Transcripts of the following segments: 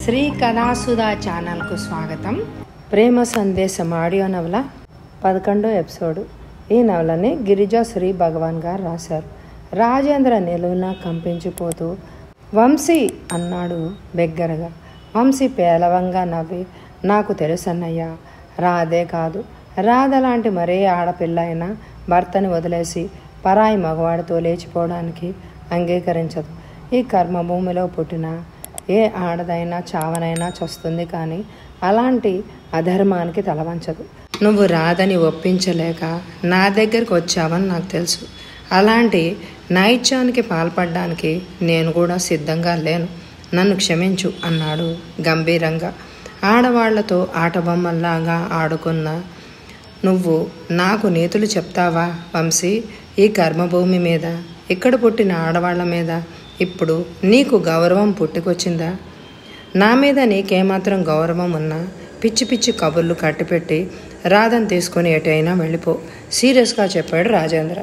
శ్రీ కథాసుధా ఛానల్కు స్వాగతం ప్రేమ సందేశం ఆడియో నవల పదకొండో ఎపిసోడు ఈ నవలని గిరిజా శ్రీ భగవాన్ గారు రాశారు రాజేంద్ర నిలువున కంపించిపోతూ వంశీ అన్నాడు బిగ్గరగా వంశీ పేలవంగా నవ్వి నాకు తెలుసన్నయ్యా రాదే కాదు రాధ లాంటి మరే ఆడపిల్ల అయినా భర్తని వదిలేసి పరాయి మగవాడితో లేచిపోవడానికి అంగీకరించదు ఈ కర్మభూమిలో పుట్టిన ఏ ఆడదైనా చావనైనా చస్తుంది కానీ అలాంటి అధర్మానికి తలవంచదు నువ్వు రాదని ఒప్పించలేక నా దగ్గరికి వచ్చావని నాకు తెలుసు అలాంటి నైత్యానికి పాల్పడడానికి నేను కూడా సిద్ధంగా లేను నన్ను క్షమించు అన్నాడు గంభీరంగా ఆడవాళ్లతో ఆటబొమ్మల్లాగా ఆడుకున్న నువ్వు నాకు నీతులు చెప్తావా వంశీ ఈ కర్మభూమి మీద ఇక్కడ పుట్టిన ఆడవాళ్ల మీద ఇప్పుడు నీకు గౌరవం పుట్టుకొచ్చిందా నా మీద నీకేమాత్రం గౌరవం ఉన్నా పిచ్చి పిచ్చి కబుర్లు కట్టిపెట్టి రాధని తీసుకొని ఎటైనా వెళ్ళిపో సీరియస్గా చెప్పాడు రాజేంద్ర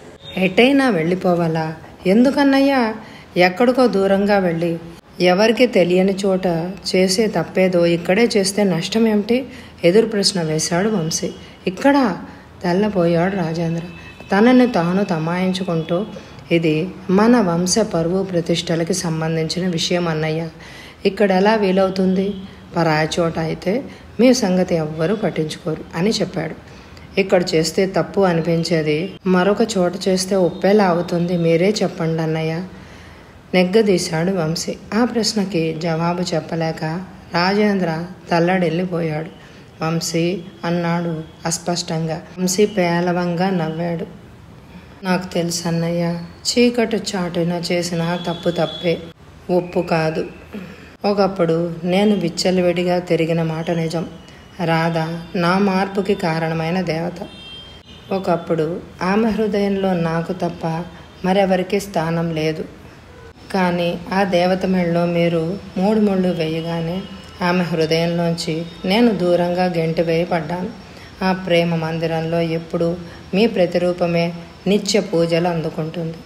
ఎటైనా వెళ్ళిపోవాలా ఎందుకన్నయ్యా ఎక్కడికో దూరంగా వెళ్ళి ఎవరికి తెలియని చోట చేసే తప్పేదో ఇక్కడే చేస్తే నష్టం ఏమిటి ఎదురు ప్రశ్న వేశాడు వంశీ ఇక్కడ తెల్లపోయాడు రాజేంద్ర తనని తాను తమాయించుకుంటూ ఇది మన వంశ పరువు ప్రతిష్టలకి సంబంధించిన విషయం అన్నయ్య ఇక్కడ ఎలా వీలవుతుంది పరాయి చోట అయితే మీ సంగతి ఎవ్వరూ పట్టించుకోరు అని చెప్పాడు ఇక్కడ చేస్తే తప్పు అనిపించేది మరొక చోట చేస్తే ఉప్పేలా అవుతుంది మీరే చెప్పండి అన్నయ్య నెగ్గదీశాడు వంశీ ఆ ప్రశ్నకి జవాబు చెప్పలేక రాజేంద్ర తల్లడిల్లిపోయాడు వంశీ అన్నాడు అస్పష్టంగా వంశీ పేలవంగా నవ్వాడు నాకు తెలుసు అన్నయ్య చీకటి చాటున చేసిన తప్పు తప్పే ఒప్పు కాదు ఒకప్పుడు నేను విచ్చలవిడిగా తిరిగిన మాట నిజం రాధ నా మార్పుకి కారణమైన దేవత ఒకప్పుడు ఆమె హృదయంలో నాకు తప్ప మరెవరికి స్థానం లేదు కానీ ఆ దేవత మెళ్ళలో మీరు మూడు ముళ్ళు వేయగానే ఆమె హృదయంలోంచి నేను దూరంగా గెంటి వేయబడ్డాను ఆ ప్రేమ మందిరంలో ఎప్పుడు మీ ప్రతిరూపమే నిత్య పూజలు అందుకుంటుంది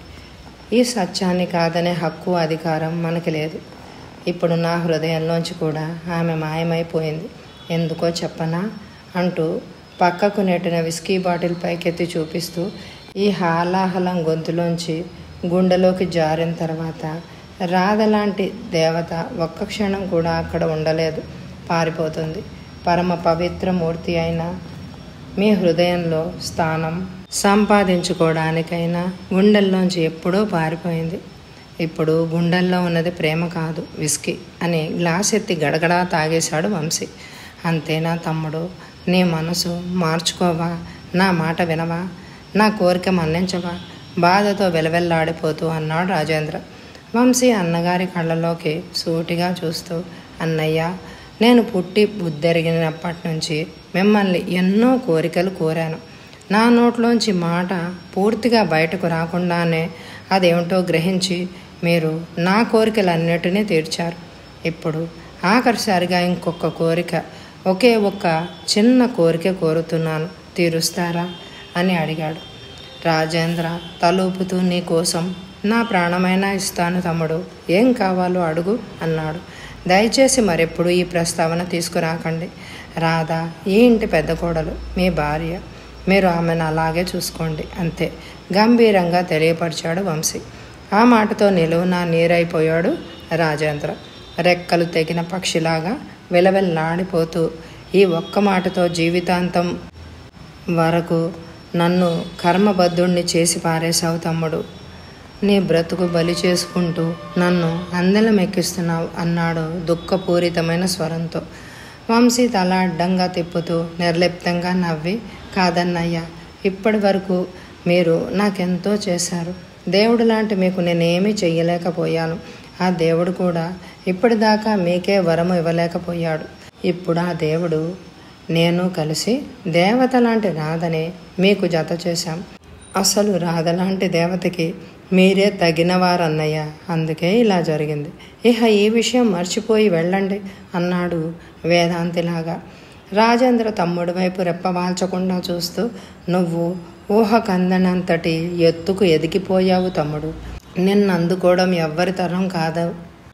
ఈ సత్యాన్ని కాదనే హక్కు అధికారం మనకి లేదు ఇప్పుడు నా హృదయంలోంచి కూడా ఆమె మాయమైపోయింది ఎందుకో చెప్పనా అంటూ పక్కకు నెట్టిన విస్కీ బాటిల్ పైకెత్తి చూపిస్తూ ఈ హాలాహలం గొంతులోంచి గుండెలోకి జారిన తర్వాత రాధ లాంటి దేవత ఒక్క క్షణం కూడా అక్కడ ఉండలేదు పారిపోతుంది పరమ పవిత్ర మూర్తి అయిన మీ హృదయంలో స్థానం సంపాదించుకోవడానికైనా గుండెల్లోంచి ఎప్పుడో పారిపోయింది ఇప్పుడు గుండెల్లో ఉన్నది ప్రేమ కాదు విస్కీ అని గ్లాస్ ఎత్తి గడగడా తాగేశాడు వంశీ అంతేనా తమ్ముడు నీ మనసు మార్చుకోవా నా మాట వినవా నా కోరిక మన్నించవా బాధతో వెలవెల్లాడిపోతూ అన్నాడు రాజేంద్ర వంశీ అన్నగారి కళ్ళలోకి సూటిగా చూస్తూ అన్నయ్య నేను పుట్టి బుద్ధెరిగినప్పటి నుంచి మిమ్మల్ని ఎన్నో కోరికలు కోరాను నా నోట్లోంచి మాట పూర్తిగా బయటకు రాకుండానే అదేమిటో గ్రహించి మీరు నా కోరికలన్నిటినీ తీర్చారు ఇప్పుడు ఆఖరిసారిగా ఇంకొక కోరిక ఒకే ఒక్క చిన్న కోరిక కోరుతున్నాను తీరుస్తారా అని అడిగాడు రాజేంద్ర తలూపుతూ నీ కోసం నా ప్రాణమైనా ఇస్తాను తమ్ముడు ఏం కావాలో అడుగు అన్నాడు దయచేసి మరెప్పుడు ఈ ప్రస్తావన తీసుకురాకండి రాధా ఈ ఇంటి పెద్ద కోడలు మీ భార్య మీరు ఆమెను అలాగే చూసుకోండి అంతే గంభీరంగా తెలియపరిచాడు వంశీ ఆ మాటతో నిలువున నీరైపోయాడు రాజేంద్ర రెక్కలు తెగిన పక్షిలాగా విలవెల్లాడిపోతూ ఈ ఒక్క మాటతో జీవితాంతం వరకు నన్ను కర్మబద్ధుణ్ణి చేసి పారేశావు తమ్ముడు నీ బ్రతుకు బలి చేసుకుంటూ నన్ను అందలం ఎక్కిస్తున్నావు అన్నాడు దుఃఖపూరితమైన స్వరంతో వంశీ తల అడ్డంగా తిప్పుతూ నిర్లిప్తంగా నవ్వి కాదన్నయ్యా ఇప్పటి వరకు మీరు నాకెంతో చేశారు దేవుడు లాంటి మీకు నేనేమీ చెయ్యలేకపోయాను ఆ దేవుడు కూడా ఇప్పటిదాకా మీకే వరము ఇవ్వలేకపోయాడు ఇప్పుడు ఆ దేవుడు నేను కలిసి దేవత లాంటి రాధనే మీకు జత చేశాం అసలు రాధ లాంటి దేవతకి మీరే తగినవారన్నయ్య అందుకే ఇలా జరిగింది ఇహ ఈ విషయం మర్చిపోయి వెళ్ళండి అన్నాడు వేదాంతిలాగా రాజేంద్ర తమ్ముడి వైపు రెప్పవాల్చకుండా చూస్తూ నువ్వు ఊహ కందనంతటి ఎత్తుకు ఎదిగిపోయావు తమ్ముడు నిన్ను అందుకోవడం ఎవ్వరి తరం కాదు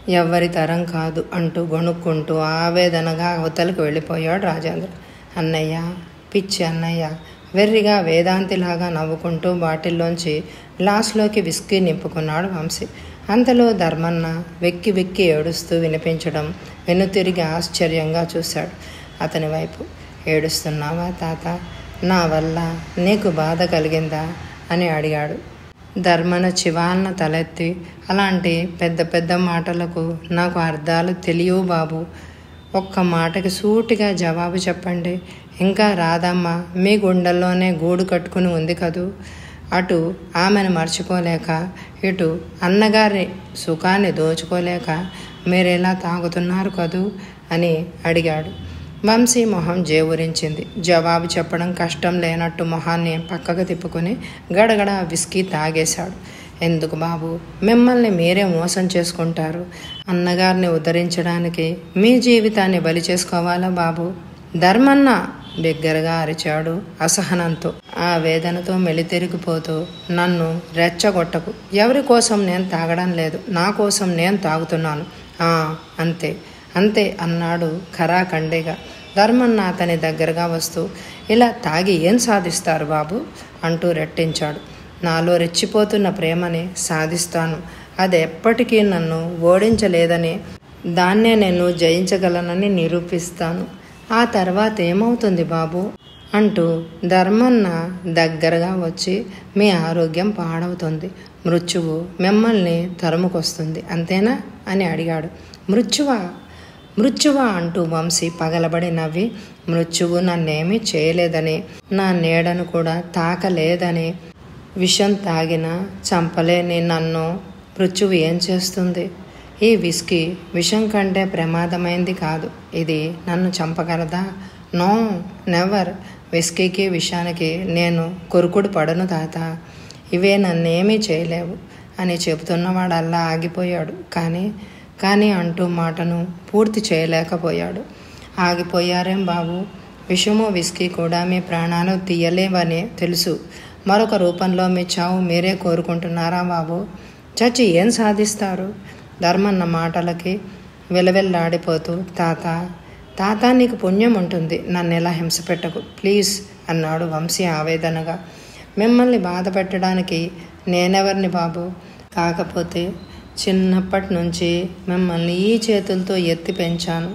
ఎవ్వరి తరం కాదు అంటూ గొణుక్కుంటూ ఆవేదనగా అవతలకు వెళ్ళిపోయాడు రాజేంద్ర అన్నయ్య పిచ్చి అన్నయ్య వెర్రిగా వేదాంతిలాగా నవ్వుకుంటూ బాటిల్లోంచి గ్లాస్లోకి విస్కీ నింపుకున్నాడు వంశీ అంతలో ధర్మన్న వెక్కి వెక్కి ఏడుస్తూ వినిపించడం వెనుతిరిగి ఆశ్చర్యంగా చూశాడు అతని వైపు ఏడుస్తున్నావా తాత నా వల్ల నీకు బాధ కలిగిందా అని అడిగాడు ధర్మన చివాలన తలెత్తి అలాంటి పెద్ద పెద్ద మాటలకు నాకు అర్థాలు తెలియవు బాబు ఒక్క మాటకి సూటిగా జవాబు చెప్పండి ఇంకా రాదమ్మ మీ గుండెల్లోనే గూడు కట్టుకుని ఉంది కదూ అటు ఆమెను మర్చిపోలేక ఇటు అన్నగారి సుఖాన్ని దోచుకోలేక మీరెలా తాగుతున్నారు కదూ అని అడిగాడు వంశీ మొహం జేవురించింది జవాబు చెప్పడం కష్టం లేనట్టు మొహాన్ని పక్కకు తిప్పుకొని గడగడ విస్కీ తాగేశాడు ఎందుకు బాబు మిమ్మల్ని మీరే మోసం చేసుకుంటారు అన్నగారిని ఉద్ధరించడానికి మీ జీవితాన్ని బలి చేసుకోవాలా బాబు ధర్మన్న బిగ్గరగా అరిచాడు అసహనంతో ఆ వేదనతో మెలితిరిగిపోతూ నన్ను రెచ్చగొట్టకు ఎవరి కోసం నేను తాగడం లేదు నా కోసం నేను తాగుతున్నాను ఆ అంతే అంతే అన్నాడు ఖరాఖండిగా ధర్మన్న అతని దగ్గరగా వస్తూ ఇలా తాగి ఏం సాధిస్తారు బాబు అంటూ రెట్టించాడు నాలో రెచ్చిపోతున్న ప్రేమని సాధిస్తాను అది ఎప్పటికీ నన్ను ఓడించలేదని దాన్నే నేను జయించగలనని నిరూపిస్తాను ఆ తర్వాత ఏమవుతుంది బాబు అంటూ ధర్మన్న దగ్గరగా వచ్చి మీ ఆరోగ్యం పాడవుతుంది మృత్యువు మిమ్మల్ని తరుముకొస్తుంది అంతేనా అని అడిగాడు మృత్యువా మృత్యువా అంటూ వంశీ పగలబడి నవ్వి మృత్యువు నన్నేమీ చేయలేదని నా నీడను కూడా తాకలేదని విషం తాగిన చంపలేని నన్ను మృత్యువు ఏం చేస్తుంది ఈ విస్కీ విషం కంటే ప్రమాదమైంది కాదు ఇది నన్ను చంపగలదా నో నెవర్ విస్కీకి విషానికి నేను కొరుకుడు పడను తాత ఇవే నన్నేమీ చేయలేవు అని చెబుతున్నవాడల్లా ఆగిపోయాడు కానీ కానీ అంటూ మాటను పూర్తి చేయలేకపోయాడు ఆగిపోయారేం బాబు విషము విస్కీ కూడా మీ ప్రాణాలు తీయలేవని తెలుసు మరొక రూపంలో మీ చావు మీరే కోరుకుంటున్నారా బాబు చచ్చి ఏం సాధిస్తారు ధర్మన్న మాటలకి విలవెల్లాడిపోతూ తాత తాత నీకు పుణ్యం ఉంటుంది నన్ను ఎలా హింస పెట్టకు ప్లీజ్ అన్నాడు వంశీ ఆవేదనగా మిమ్మల్ని బాధ పెట్టడానికి నేనెవరిని బాబు కాకపోతే చిన్నప్పటి నుంచి మిమ్మల్ని ఈ చేతులతో ఎత్తి పెంచాను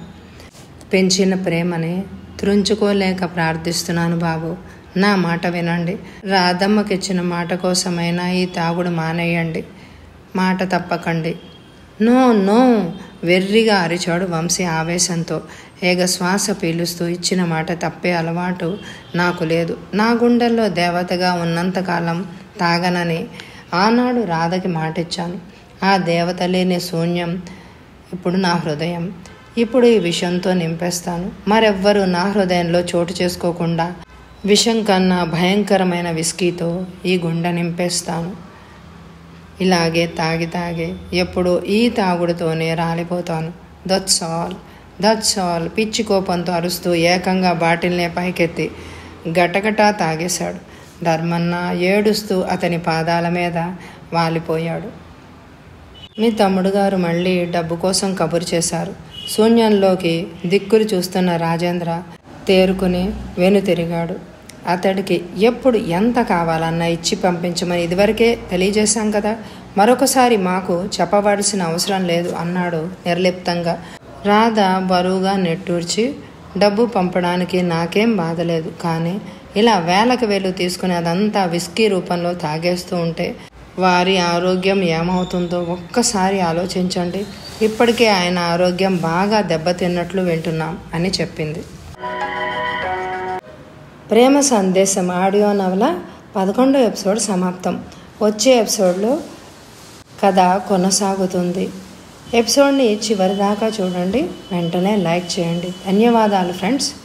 పెంచిన ప్రేమని త్రుంచుకోలేక ప్రార్థిస్తున్నాను బాబు నా మాట వినండి రాధమ్మకి ఇచ్చిన మాట కోసమైనా ఈ తాగుడు మానేయండి మాట తప్పకండి నో నో వెర్రిగా అరిచాడు వంశీ ఆవేశంతో ఏగ శ్వాస పీలుస్తూ ఇచ్చిన మాట తప్పే అలవాటు నాకు లేదు నా గుండెల్లో దేవతగా ఉన్నంతకాలం తాగనని ఆనాడు రాధకి మాటిచ్చాను ఆ దేవత లేని శూన్యం ఇప్పుడు నా హృదయం ఇప్పుడు ఈ విషంతో నింపేస్తాను మరెవ్వరూ నా హృదయంలో చోటు చేసుకోకుండా విషం కన్నా భయంకరమైన విస్కీతో ఈ గుండె నింపేస్తాను ఇలాగే తాగి తాగి ఎప్పుడూ ఈ తాగుడుతోనే రాలిపోతాను దట్స్ ఆల్ దట్స్ ఆల్ పిచ్చి కోపంతో అరుస్తూ ఏకంగా బాటిల్నే పైకెత్తి గటగటా తాగేశాడు ధర్మన్న ఏడుస్తూ అతని పాదాల మీద వాలిపోయాడు మీ తమ్ముడు గారు మళ్ళీ డబ్బు కోసం కబురు చేశారు శూన్యంలోకి దిక్కులు చూస్తున్న రాజేంద్ర తేరుకుని వెనుతిరిగాడు అతడికి ఎప్పుడు ఎంత కావాలన్నా ఇచ్చి పంపించమని ఇదివరకే తెలియజేశాం కదా మరొకసారి మాకు చెప్పవలసిన అవసరం లేదు అన్నాడు నిర్లిప్తంగా రాధ బరువుగా నెట్టూర్చి డబ్బు పంపడానికి నాకేం బాధలేదు కానీ ఇలా వేలకు వేలు తీసుకుని అదంతా విస్కీ రూపంలో తాగేస్తూ ఉంటే వారి ఆరోగ్యం ఏమవుతుందో ఒక్కసారి ఆలోచించండి ఇప్పటికే ఆయన ఆరోగ్యం బాగా దెబ్బతిన్నట్లు వింటున్నాం అని చెప్పింది ప్రేమ సందేశం ఆడియో నవల పదకొండో ఎపిసోడ్ సమాప్తం వచ్చే ఎపిసోడ్లో కథ కొనసాగుతుంది ఎపిసోడ్ని చివరి దాకా చూడండి వెంటనే లైక్ చేయండి ధన్యవాదాలు ఫ్రెండ్స్